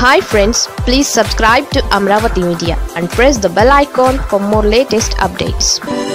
hi friends please subscribe to Amaravati media and press the bell icon for more latest updates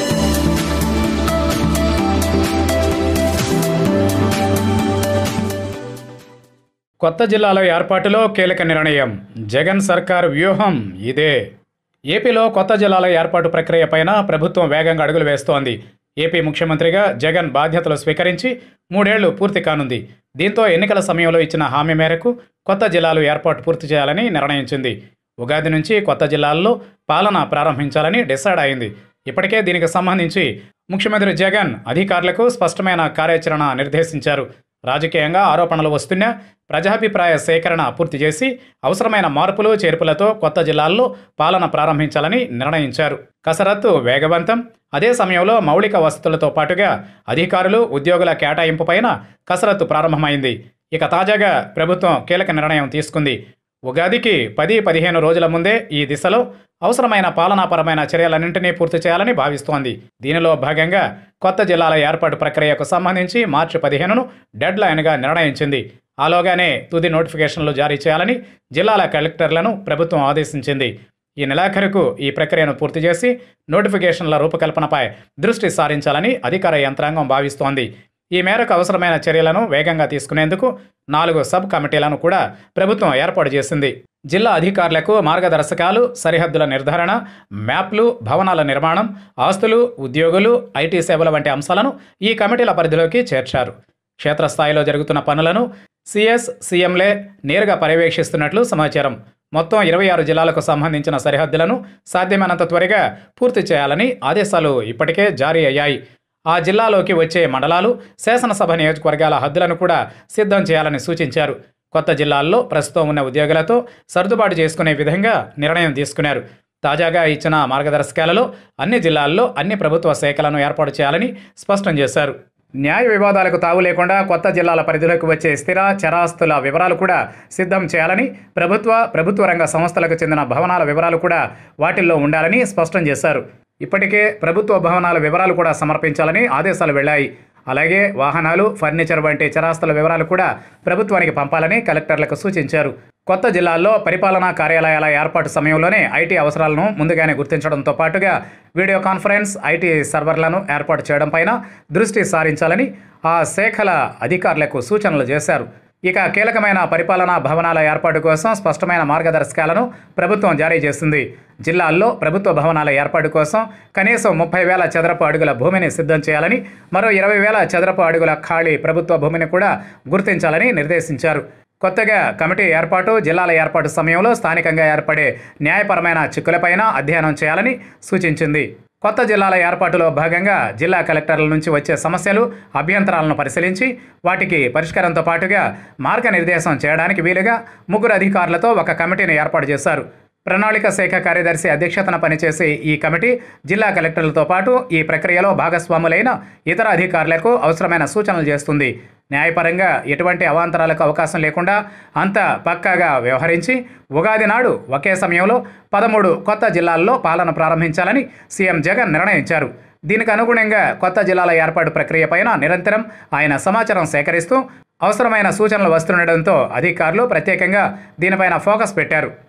కొత్త జిల్లాల ఏర్పాటులో కీలక నిర్ణయం జగన్ సర్కార్ వ్యూహం ఇదే ఏపీలో కొత్త జిల్లాల ఏర్పాటు ప్రక్రియపైన ప్రభుత్వం వేగంగా అడుగులు వేస్తోంది ఏపీ ముఖ్యమంత్రిగా జగన్ బాధ్యతలు స్వీకరించి మూడేళ్లు పూర్తి కానుంది దీంతో ఎన్నికల సమయంలో ఇచ్చిన హామీ మేరకు కొత్త జిల్లాలు ఏర్పాటు పూర్తి చేయాలని నిర్ణయించింది ఉగాది నుంచి కొత్త జిల్లాల్లో పాలన ప్రారంభించాలని డిసైడ్ అయింది ఇప్పటికే దీనికి సంబంధించి ముఖ్యమంత్రి జగన్ అధికారులకు స్పష్టమైన కార్యాచరణ నిర్దేశించారు రాజకీయంగా ఆరోపణలు వస్తున్నా ప్రజాభిప్రాయ సేకరణ పూర్తి చేసి అవసరమైన మార్పులు చేర్పులతో కొత్త జిల్లాల్లో పాలన ప్రారంభించాలని నిర్ణయించారు కసరత్తు వేగవంతం అదే సమయంలో మౌలిక వసతులతో పాటుగా అధికారులు ఉద్యోగుల కేటాయింపుపైన కసరత్తు ప్రారంభమైంది ఇక తాజాగా ప్రభుత్వం కీలక నిర్ణయం తీసుకుంది ఉగాదికి పది పదిహేను రోజుల ముందే ఈ దిశలో అవసరమైన పాలనాపరమైన చర్యలన్నింటినీ పూర్తి చేయాలని భావిస్తోంది దీనిలో భాగంగా కొత్త జిల్లాల ఏర్పాటు ప్రక్రియకు సంబంధించి మార్చి పదిహేనును డెడ్ లైన్గా నిర్ణయించింది ఆలోగానే తుది నోటిఫికేషన్లు జారీ చేయాలని జిల్లాల కలెక్టర్లను ప్రభుత్వం ఆదేశించింది ఈ నెలాఖరుకు ఈ ప్రక్రియను పూర్తి చేసి నోటిఫికేషన్ల రూపకల్పనపై దృష్టి సారించాలని అధికార యంత్రాంగం భావిస్తోంది ఈ మేరకు అవసరమైన చర్యలను వేగంగా తీసుకునేందుకు నాలుగు సబ్ కమిటీలను కూడా ప్రభుత్వం ఏర్పాటు చేసింది జిల్లా అధికారులకు మార్గదర్శకాలు సరిహద్దుల నిర్ధారణ మ్యాప్లు భవనాల నిర్మాణం ఆస్తులు ఉద్యోగులు ఐటీ సేవల వంటి అంశాలను ఈ కమిటీల పరిధిలోకి చేర్చారు క్షేత్రస్థాయిలో జరుగుతున్న పనులను సిఎస్ సీఎంలే నేరుగా పర్యవేక్షిస్తున్నట్లు సమాచారం మొత్తం ఇరవై ఆరు జిల్లాలకు సంబంధించిన సరిహద్దులను సాధ్యమైనంత త్వరగా పూర్తి చేయాలని ఆదేశాలు ఇప్పటికే జారీ అయ్యాయి ఆ జిల్లాలోకి వచ్చే మండలాలు శాసనసభ నియోజకవర్గాల హద్దులను కూడా సిద్ధం చేయాలని సూచించారు కొత్త జిల్లాల్లో ప్రస్తుతం ఉన్న ఉద్యోగులతో సర్దుబాటు చేసుకునే విధంగా నిర్ణయం తీసుకున్నారు తాజాగా ఇచ్చిన మార్గదర్శకాలలో అన్ని జిల్లాల్లో అన్ని ప్రభుత్వ శాఖలను ఏర్పాటు చేయాలని స్పష్టం చేశారు న్యాయ వివాదాలకు తావు లేకుండా కొత్త జిల్లాల పరిధిలోకి వచ్చే స్థిర చరాస్తుల వివరాలు కూడా సిద్ధం చేయాలని ప్రభుత్వ ప్రభుత్వ రంగ సంస్థలకు చెందిన భవనాల వివరాలు కూడా వాటిల్లో ఉండాలని స్పష్టం చేశారు ఇప్పటికే ప్రభుత్వ భవనాల వివరాలు కూడా సమర్పించాలని ఆదేశాలు వెళ్లాయి అలాగే వాహనాలు ఫర్నిచర్ వంటి చరాస్తుల వివరాలు కూడా ప్రభుత్వానికి పంపాలని కలెక్టర్లకు సూచించారు కొత్త జిల్లాల్లో పరిపాలనా కార్యాలయాల ఏర్పాటు సమయంలోనే ఐటీ అవసరాలను ముందుగానే గుర్తించడంతో పాటుగా వీడియో కాన్ఫరెన్స్ ఐటీ సర్వర్లను ఏర్పాటు చేయడం పైన దృష్టి సారించాలని ఆ శాఖల అధికారులకు సూచనలు చేశారు ఇక కీలకమైన పరిపాలనా భవనాల ఏర్పాటు కోసం స్పష్టమైన మార్గదర్శకాలను ప్రభుత్వం జారీ చేసింది జిల్లాల్లో ప్రభుత్వ భవనాల ఏర్పాటు కోసం కనీసం ముప్పై వేల చదరపు అడుగుల భూమిని సిద్ధం చేయాలని మరో ఇరవై వేల చదరపు అడుగుల ఖాళీ ప్రభుత్వ భూమిని కూడా గుర్తించాలని నిర్దేశించారు కొత్తగా కమిటీ ఏర్పాటు జిల్లాల ఏర్పాటు సమయంలో స్థానికంగా ఏర్పడే న్యాయపరమైన చిక్కులపైన అధ్యయనం చేయాలని సూచించింది కొత్త జిల్లాల ఏర్పాటులో భాగంగా జిల్లా కలెక్టర్ల నుంచి వచ్చే సమస్యలు అభ్యంతరాలను పరిశీలించి వాటికి పరిష్కారంతో పాటుగా మార్గనిర్దేశం చేయడానికి వీలుగా ముగ్గురు అధికారులతో ఒక కమిటీని ఏర్పాటు చేశారు ప్రణాళిక శాఖ కార్యదర్శి అధ్యక్షతన పనిచేసే ఈ కమిటీ జిల్లా కలెక్టర్లతో పాటు ఈ ప్రక్రియలో భాగస్వాములైన ఇతర అధికారులకు అవసరమైన సూచనలు చేస్తుంది న్యాయపరంగా ఎటువంటి అవాంతరాలకు అవకాశం లేకుండా అంతా పక్కాగా వ్యవహరించి ఉగాది నాడు ఒకే సమయంలో పదమూడు కొత్త జిల్లాల్లో పాలన ప్రారంభించాలని సీఎం జగన్ నిర్ణయించారు దీనికి అనుగుణంగా కొత్త జిల్లాల ఏర్పాటు ప్రక్రియపైన నిరంతరం ఆయన సమాచారం సేకరిస్తూ అవసరమైన సూచనలు వస్తుండటంతో అధికారులు ప్రత్యేకంగా దీనిపైన ఫోకస్ పెట్టారు